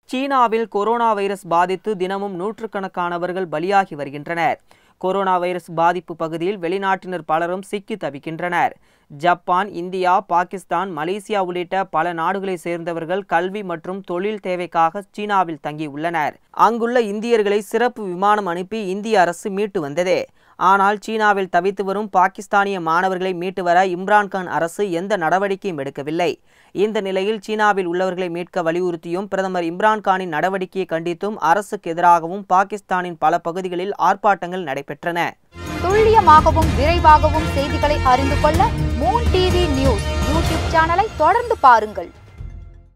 சீனாவில் corona virus பாதித்து தினமும் நூற்றுக்கணக்கானவர்கள் பலியாகி வருகின்றனர் கொரோனா வைரஸ் பாதிப்பு பகுதியில் வெளிநாட்டினர் பலரும் சிக்கி தவிக்கின்றனர் ஜப்பான் இந்தியா பாகிஸ்தான் மலேசியா உள்ளிட்ட பல நாடுகளைச் சேர்ந்தவர்கள் கல்வி மற்றும் தொழில் தேவைக்காக சீனாவில் தங்கியுள்ளனர் அங்குள்ள இந்தியர்களை சிறப்பு விமானம் அனுப்பி இந்திய அரசு மீட்டு வந்தது ஆனால் சீனாவில் தவித்து வரும் பாகிஸ்தானிய மாணவர்களை மீட்டு வர இம்ரான்கான் அரசு எந்த நடவடிக்கையும் எடுக்கவில்லை இந்த நிலையில் சீனாவில் உள்ளவர்களை மீட்க வலியுறுத்தியும் பிரதமர் இம்ரான்கானின் நடவடிக்கையை கண்டித்தும் அரசுக்கு எதிராகவும் பாகிஸ்தானின் பல பகுதிகளில் ஆர்ப்பாட்டங்கள் நடைபெற்றன துல்லியமாகவும் விரைவாகவும் செய்திகளை அறிந்து கொள்ள மூன் டிவி நியூஸ் யூடியூப் சேனலை தொடர்ந்து பாருங்கள்